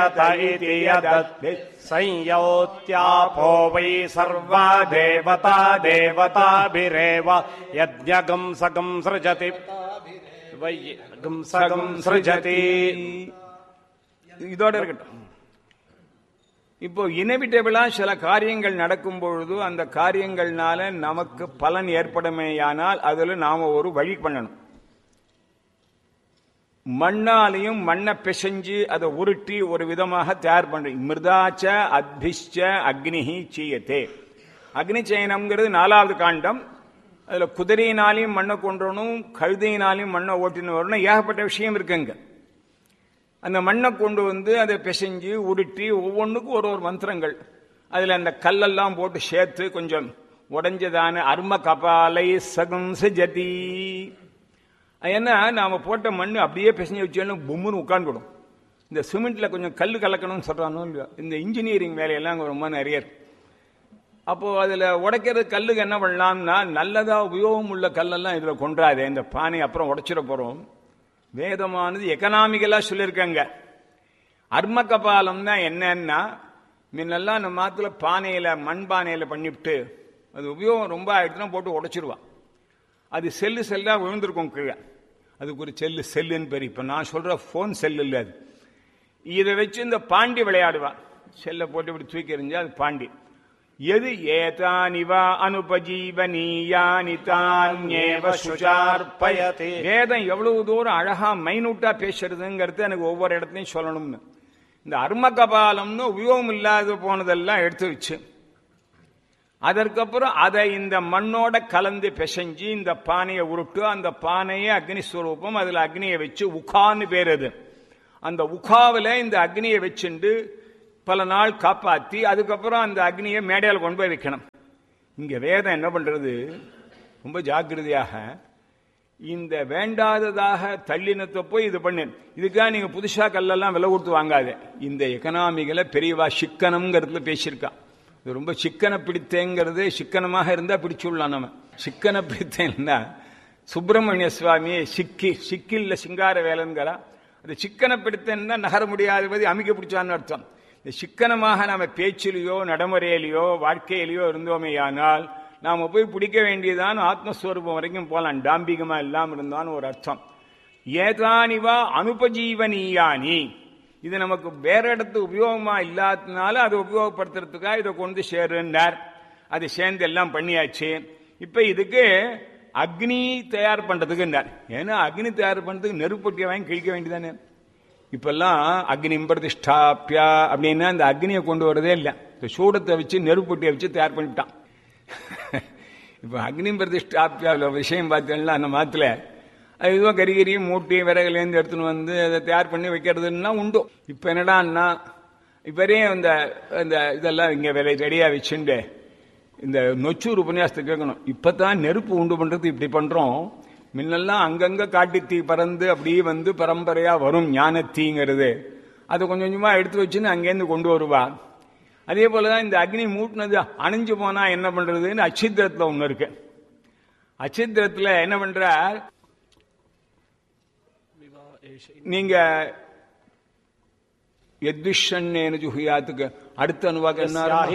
इति यदद्भिः संयोत्यापो वै सर्वा देवता देवताभिरेव यज्ञगम् सगम् सृजति वै गम् सृजति இதோட இருக்கட்டும் இப்போ இனவிட்டபிளா சில காரியங்கள் நடக்கும் பொழுது அந்த காரியங்கள்னால நமக்கு பலன் ஏற்படுமேயானால் அதுல நாம ஒரு வழி பண்ணணும் மண்ணாலையும் மண்ணை பிசைஞ்சு அதை உருட்டி ஒரு விதமாக தயார் பண்றோம் மிருதாச்ச அத்பிஷ்ச அக்னிஹி சீயத்தே அக்னி சயனம்ங்கிறது நாலாவது காண்டம் அதுல குதிரையினாலையும் மண்ணை கொன்றணும் கழுதையினாலையும் மண்ணை ஓட்டின்னு வரணும் ஏகப்பட்ட விஷயம் இருக்குங்க அந்த மண்ணை கொண்டு வந்து அதை பிசைஞ்சு உருட்டி ஒவ்வொன்றுக்கும் ஒரு ஒரு மந்திரங்கள் அதுல அந்த கல்லெல்லாம் போட்டு சேர்த்து கொஞ்சம் உடைஞ்சதான அர்ம கபாலை சகம் ஜதி ஏன்னா நாம போட்ட மண் அப்படியே பிசைஞ்சு வச்சாலும் பொம்முன்னு உட்காந்துடும் இந்த சிமெண்ட்ல கொஞ்சம் கல் கலக்கணும்னு சொல்றானோ இல்லையோ இந்த இன்ஜினியரிங் வேலையெல்லாம் அங்க ரொம்ப நிறைய இருக்கு அப்போ அதுல உடைக்கிறது கல்லுக்கு என்ன பண்ணலாம்னா நல்லதா உபயோகம் உள்ள கல்லெல்லாம் இதுல கொண்டாதே இந்த பானை அப்புறம் உடைச்சிட போறோம் வேதமானது எக்கனாமிக்கலா சொல்லியிருக்காங்க அர்ம கபாலம்னா என்னன்னா முன்னெல்லாம் நம்ம மாத்துல பானையில மண் பானையில பண்ணிவிட்டு அது உபயோகம் ரொம்ப ஆயிடுச்சுன்னா போட்டு உடைச்சிருவான் அது செல்லு செல்லா விழுந்திருக்கும் கீழே அதுக்கு ஒரு செல்லு செல்லுன்னு பேர் இப்ப நான் சொல்ற போன் செல்லு இல்லை அது இதை வச்சு இந்த பாண்டி விளையாடுவான் செல்லை போட்டு இப்படி தூக்கி எறிஞ்சா அது பாண்டி எது ஏதானிவா அனுபஜீவனீயானி தான்யேவ சுஜார்ப்பயதே வேதம் எவ்வளவு தூரம் அழகா மைனூட்டா பேசுறதுங்கிறது எனக்கு ஒவ்வொரு இடத்துலையும் சொல்லணும்னு இந்த அர்ம கபாலம்னு உபயோகம் இல்லாத போனதெல்லாம் எடுத்து வச்சு அதற்கப்புறம் அதை இந்த மண்ணோட கலந்து பிசைஞ்சு இந்த பானையை உருட்டு அந்த பானையை அக்னி ஸ்வரூபம் அதுல அக்னியை வச்சு உகான்னு பேர் அது அந்த உகாவில இந்த அக்னியை வச்சுண்டு பல நாள் காப்பாத்தி அதுக்கப்புறம் அந்த அக்னியை மேடையில் கொண்டு போய் வைக்கணும் இங்க வேதம் என்ன பண்றது ரொம்ப ஜாக்கிரதையாக இந்த வேண்டாததாக தள்ளினத்தை போய் இது பண்ணு இதுக்காக நீங்க புதுசா கல்லெல்லாம் விலை கொடுத்து வாங்காத இந்த எக்கனாமிகளை பெரியவா சிக்கனம்ங்கிறதுல பேசியிருக்கா இது ரொம்ப சிக்கன பிடித்தேங்கிறது சிக்கனமாக இருந்தா பிடிச்சுடலாம் நம்ம சிக்கன பிடித்தேன்னா சுப்பிரமணிய சுவாமியை சிக்கி சிக்கில்ல சிங்கார வேலைங்கிறா அது சிக்கன பிடித்தேன்னா நகர முடியாதபதி அமைக்க பிடிச்சான்னு அர்த்தம் இந்த சிக்கனமாக நாம பேச்சிலேயோ நடைமுறையிலேயோ வாழ்க்கையிலேயோ இருந்தோமே ஆனால் நாம போய் பிடிக்க வேண்டியதான் ஆத்மஸ்வரூபம் வரைக்கும் போலாம் டாம்பிகமா இல்லாம இருந்தான்னு ஒரு அர்த்தம் ஏதானிவா அனுபஜீவனீயானி இது நமக்கு வேற இடத்து உபயோகமா இல்லாததுனால அதை உபயோகப்படுத்துறதுக்காக இதை கொண்டு சேருன்னார் அது சேர்ந்து எல்லாம் பண்ணியாச்சு இப்ப இதுக்கு அக்னி தயார் பண்றதுக்குன்னார் ஏன்னா அக்னி தயார் பண்றதுக்கு நெருப்பொட்டியை வாங்கி கிழிக்க வேண்டியதானே இப்பெல்லாம் அக்னி பிரதிஷ்டாப்பியா அப்படின்னா அந்த அக்னியை கொண்டு வரதே இல்லை இந்த சூடத்தை வச்சு நெருப்பொட்டியை வச்சு தயார் பண்ணிட்டான் இப்ப அக்னி பிரதிஷ்டாப்பியாவில் விஷயம் பார்த்தீங்கன்னா அந்த மாத்துல அது இதுவும் கறிகறி மூட்டி விறகுலேருந்து எடுத்துன்னு வந்து அதை தயார் பண்ணி வைக்கிறதுன்னா உண்டு இப்ப என்னடான்னா இப்பரே இந்த இந்த இதெல்லாம் இங்க விலை ரெடியா வச்சுண்டு இந்த நொச்சூர் உபன்யாசத்தை கேட்கணும் இப்பதான் நெருப்பு உண்டு பண்றது இப்படி பண்றோம் முன்னெல்லாம் அங்கங்க காட்டுத்தீ பறந்து அப்படியே வந்து பரம்பரையா வரும் ஞானத்தீங்கிறது அதை கொஞ்சம் கொஞ்சமா எடுத்து வச்சுன்னு அங்கேருந்து கொண்டு வருவா அதே போலதான் இந்த அக்னி மூட்டினது அணிஞ்சு போனா என்ன பண்றதுன்னு அச்சித்திரத்துல ஒண்ணு இருக்கு அச்சித்திரத்துல என்ன பண்ற நீங்க எத்விஷன் ஜுஹியாத்துக்கு அடுத்த அனுவாக்கு என்ன